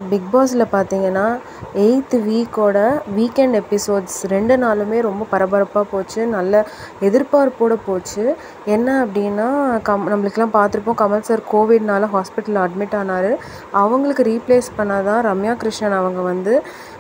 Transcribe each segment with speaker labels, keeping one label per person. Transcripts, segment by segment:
Speaker 1: big பாஸில் பார்த்தீங்கன்னா eighth வீக்கோட weekend episodes ரெண்டு நாளுமே ரொம்ப பரபரப்பாக போச்சு நல்ல எதிர்பார்ப்போடு போச்சு என்ன அப்படின்னா கம் நம்மளுக்கெல்லாம் பார்த்துருப்போம் கமல் சார் கோவிட்னால ஹாஸ்பிட்டலில் அட்மிட் ஆனார் அவங்களுக்கு ரீப்ளேஸ் பண்ணாதான் ரம்யா கிருஷ்ணன் அவங்க வந்து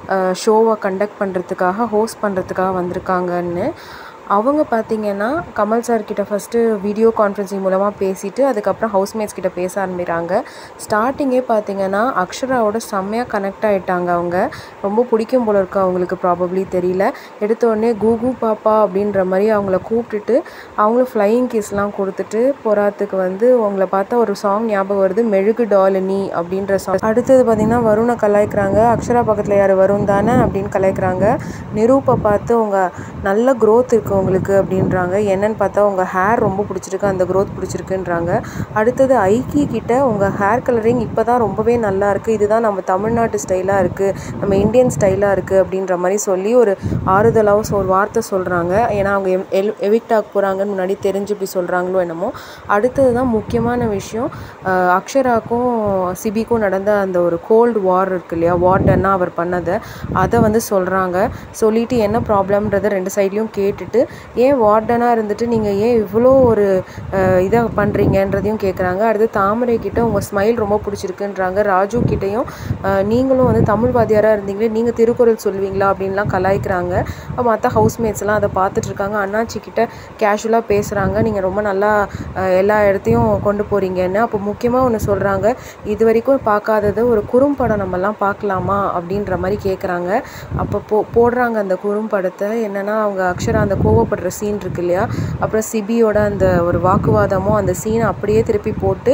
Speaker 1: ஷோவை கண்டக்ட் பண்ணுறதுக்காக ஹோஸ்ட் பண்ணுறதுக்காக வந்திருக்காங்கன்னு அவங்க பார்த்தீங்கன்னா கமல் சார் கிட்ட ஃபஸ்ட்டு வீடியோ கான்ஃபரன்சிங் மூலமாக பேசிட்டு அதுக்கப்புறம் ஹவுஸ்மேட்ஸ் கிட்ட பேச ஆரம்பிக்கிறாங்க ஸ்டார்டிங்கே பார்த்தீங்கன்னா அக்ஷராவோட செம்மையாக கனெக்ட் ஆகிட்டாங்க அவங்க ரொம்ப பிடிக்கும் போல இருக்கு அவங்களுக்கு ப்ராபப்ளி தெரியல எடுத்த உடனே கூகு பாப்பா அப்படின்ற மாதிரி அவங்கள கூப்பிட்டுட்டு அவங்களும் ஃப்ளையிங் கிஸ்லாம் கொடுத்துட்டு போராத்துக்கு வந்து அவங்கள பார்த்தா ஒரு சாங் ஞாபகம் வருது மெழுகு டாலினி அப்படின்ற சாங் அடுத்தது பார்த்தீங்கன்னா வருணை கலாய்க்கிறாங்க அக்ஷரா பக்கத்தில் யார் வருண் தானே அப்படின்னு கலாய்க்கிறாங்க நிரூப்பை பார்த்து அவங்க நல்ல க்ரோத் இருக்குது உங்களுக்கு அப்படின்றாங்க என்னன்னு பார்த்தா உங்கள் ஹேர் ரொம்ப பிடிச்சிருக்கு அந்த க்ரோத் பிடிச்சிருக்குன்றாங்க அடுத்தது ஐக்கி கிட்ட உங்கள் ஹேர் கலரிங் இப்போ தான் ரொம்பவே நல்லா இருக்குது இதுதான் நம்ம தமிழ்நாட்டு ஸ்டைலாக இருக்குது நம்ம இந்தியன் ஸ்டைலாக இருக்குது அப்படின்ற மாதிரி சொல்லி ஒரு ஆறுதலாகவும் ஒரு வார்த்தை சொல்கிறாங்க ஏன்னா அவங்க எம் எல் எவிக்ட் ஆக போகிறாங்கன்னு முன்னாடி தெரிஞ்சு இப்படி சொல்கிறாங்களோ என்னமோ அடுத்தது தான் முக்கியமான விஷயம் அக்ஷராக்கும் சிபிக்கும் நடந்த அந்த ஒரு கோல்டு வார் இருக்கு இல்லையா வார்டன்னா அவர் பண்ணதை அதை வந்து சொல்கிறாங்க சொல்லிட்டு என்ன ப்ராப்ளம்ன்றதை ரெண்டு சைட்லேயும் கேட்டுட்டு ஏன் வார்டனாக இருந்துட்டு நீங்கள் ஏன் இவ்வளோ ஒரு இதை பண்ணுறீங்கன்றதையும் கேட்குறாங்க அடுத்து தாமரை கிட்ட உங்கள் ஸ்மைல் ரொம்ப பிடிச்சிருக்குன்றாங்க ராஜு கிட்டேயும் நீங்களும் வந்து தமிழ் வாத்தியாராக இருந்தீங்களே நீங்கள் திருக்குறள் சொல்லுவீங்களா அப்படின்லாம் கலாய்க்கிறாங்க மற்ற ஹவுஸ்மேட்ஸ்லாம் அதை பார்த்துட்டு இருக்காங்க அண்ணாச்சி கிட்ட கேஷுவலாக பேசுகிறாங்க நீங்கள் ரொம்ப நல்லா எல்லா இடத்தையும் கொண்டு போகிறீங்கன்னு அப்போ முக்கியமாக ஒன்று சொல்கிறாங்க இது வரைக்கும் பார்க்காதது ஒரு குறும்படம் நம்மலாம் பார்க்கலாமா அப்படின்ற மாதிரி கேட்குறாங்க அப்போ போ போடுறாங்க அந்த குறும்படத்தை என்னென்னா அவங்க அக்ஷரா அந்த கோவப்படுற சீன் இருக்கு இல்லையா அப்புறம் சிபியோட அந்த ஒரு வாக்குவாதமும் அந்த சீனை அப்படியே திருப்பி போட்டு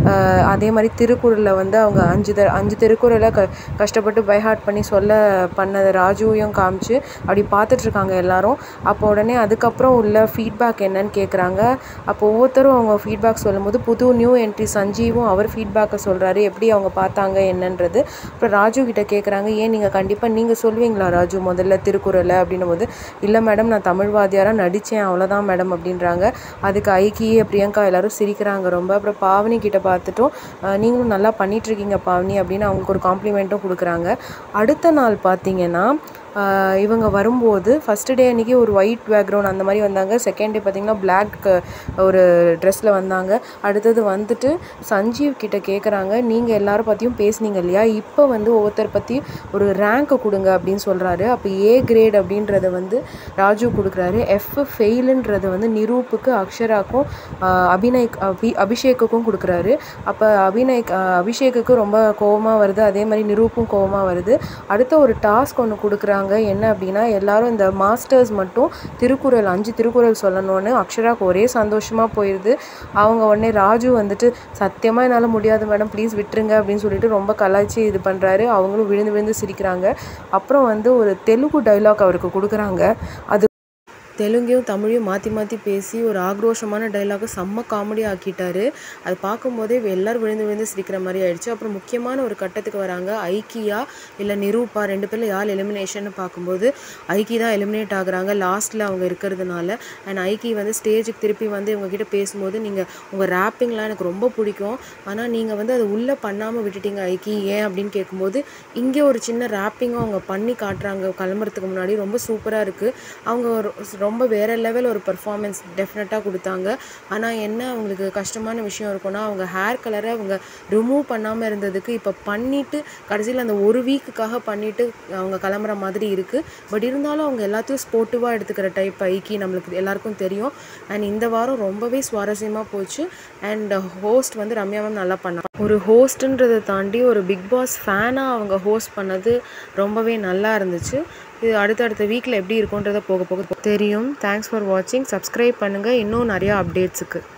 Speaker 1: அதே மாதிரி திருக்குறளில் வந்து அவங்க அஞ்சு த அஞ்சு திருக்குறளை க கஷ்டப்பட்டு பைஹார்ட் பண்ணி சொல்ல பண்ணதை ராஜுவையும் காமிச்சு அப்படி பார்த்துட்ருக்காங்க எல்லாரும் அப்போ உடனே அதுக்கப்புறம் உள்ள ஃபீட்பேக் என்னன்னு கேட்குறாங்க அப்போ ஒவ்வொருத்தரும் அவங்க ஃபீட்பேக் சொல்லும்போது புது நியூ என்ட்ரி சஞ்சீவும் அவர் ஃபீட்பேக்கை சொல்கிறாரு எப்படி அவங்க பார்த்தாங்க என்னன்றது அப்புறம் ராஜு கிட்ட கேட்குறாங்க ஏன் நீங்கள் கண்டிப்பாக நீங்கள் சொல்லுவீங்களா ராஜு முதல்ல திருக்குறளை அப்படின்னும் போது இல்லை மேடம் நான் தமிழ் வாத்தியாராக நடித்தேன் அவ்வளோதான் மேடம் அப்படின்றாங்க அதுக்கு ஐக்கிய பிரியங்கா எல்லாரும் சிரிக்கிறாங்க ரொம்ப அப்புறம் பாவனி கிட்ட பார்த்துட்டும் நீங்களும் நல்லா பண்ணிகிட்ருக்கீங்க பாவனி அப்படின்னு அவங்களுக்கு ஒரு காம்ப்ளிமெண்ட்டும் கொடுக்குறாங்க அடுத்த நாள் பார்த்தீங்கன்னா இவங்க வரும்போது ஃபஸ்ட்டு டே அன்றைக்கி ஒரு ஒயிட் பேக்ரவுண்ட் அந்த மாதிரி வந்தாங்க செகண்ட் டே பார்த்திங்கன்னா பிளாக் ஒரு ட்ரெஸ்ஸில் வந்தாங்க அடுத்தது வந்துட்டு சஞ்சீவ் கிட்ட கேட்குறாங்க நீங்கள் எல்லாரும் பற்றியும் பேசுனீங்க இல்லையா இப்போ வந்து ஒவ்வொருத்தர் பற்றி ஒரு ரேங்க்கை கொடுங்க அப்படின்னு சொல்கிறாரு அப்போ ஏ கிரேட் அப்படின்றத வந்து ராஜு கொடுக்குறாரு எஃப் ஃபெயிலுன்றது வந்து நிரூப்புக்கு அக்ஷராக்கும் அபிநய் அபி அபிஷேக்குக்கும் கொடுக்குறாரு அப்போ அபிநய் அபிஷேக்குக்கு ரொம்ப கோபமாக வருது அதே மாதிரி நிரூப்பும் கோபமாக வருது அடுத்த ஒரு டாஸ்க் ஒன்று கொடுக்குறாங்க சொல்கிறாங்க என்ன அப்படின்னா எல்லாரும் இந்த மாஸ்டர்ஸ் மட்டும் திருக்குறள் அஞ்சு திருக்குறள் சொல்லணும்னு அக்ஷராக்கு ஒரே சந்தோஷமாக போயிடுது அவங்க உடனே ராஜு வந்துட்டு சத்தியமாக என்னால் முடியாது மேடம் ப்ளீஸ் விட்டுருங்க அப்படின்னு சொல்லிட்டு ரொம்ப கலாய்ச்சி இது பண்ணுறாரு அவங்களும் விழுந்து விழுந்து சிரிக்கிறாங்க அப்புறம் வந்து ஒரு தெலுங்கு டைலாக் அவருக்கு கொடுக்குறாங்க அது தெலுங்கையும் தமிழையும் மாற்றி மாற்றி பேசி ஒரு ஆக்ரோஷமான டைலாகை செம்ம காமெடி ஆக்கிட்டாரு அது பார்க்கும்போதே எல்லோரும் விழுந்து விழுந்து சிரிக்கிற மாதிரி ஆயிடுச்சு அப்புறம் முக்கியமான ஒரு கட்டத்துக்கு வராங்க ஐக்கியா இல்லை நிரூபா ரெண்டு பேரில் யார் எலிமினேஷன் பார்க்கும்போது ஐக்கி தான் எலிமினேட் ஆகுறாங்க லாஸ்ட்டில் அவங்க இருக்கிறதுனால அண்ட் ஐக்கி வந்து ஸ்டேஜுக்கு திருப்பி வந்து இவங்ககிட்ட பேசும்போது நீங்கள் உங்கள் ரேப்பிங்லாம் எனக்கு ரொம்ப பிடிக்கும் ஆனால் நீங்கள் வந்து அதை உள்ளே பண்ணாமல் விட்டுட்டீங்க ஐக்கி ஏன் அப்படின்னு கேட்கும்போது இங்கே ஒரு சின்ன ரேப்பிங்கும் அவங்க பண்ணி காட்டுறாங்க கிளம்புறதுக்கு முன்னாடி ரொம்ப சூப்பராக இருக்குது அவங்க ரொம்ப வேறு லெவல் ஒரு பர்ஃபார்மன்ஸ் டெஃபினட்டாக கொடுத்தாங்க ஆனால் என்ன அவங்களுக்கு கஷ்டமான விஷயம் இருக்குன்னா அவங்க ஹேர் கலரை அவங்க ரிமூவ் பண்ணாமல் இருந்ததுக்கு இப்போ பண்ணிவிட்டு கடைசியில் அந்த ஒரு வீக்குக்காக பண்ணிவிட்டு அவங்க கிளம்புற மாதிரி இருக்குது பட் இருந்தாலும் அவங்க எல்லாத்தையும் ஸ்போர்ட்டிவாக எடுத்துக்கிற டைப் ஐக்கி நம்மளுக்கு எல்லாருக்கும் தெரியும் அண்ட் இந்த வாரம் ரொம்பவே சுவாரஸ்யமாக போச்சு அண்ட் ஹோஸ்ட் வந்து ரம்யா மேம் நல்லா பண்ணாங்க ஒரு ஹோஸ்ட்டுன்றதை தாண்டி ஒரு பிக் பாஸ் ஃபேனாக அவங்க ஹோஸ்ட் பண்ணது ரொம்பவே நல்லா இருந்துச்சு இது அடுத்தடுத்த வீக்கில் எப்படி இருக்குன்றதை போக போக தெரியும் தேங்க்ஸ் ஃபார் வாட்சிங் சப்ஸ்கிரைப் பண்ணுங்கள் இன்னும் நிறையா அப்டேட்ஸுக்கு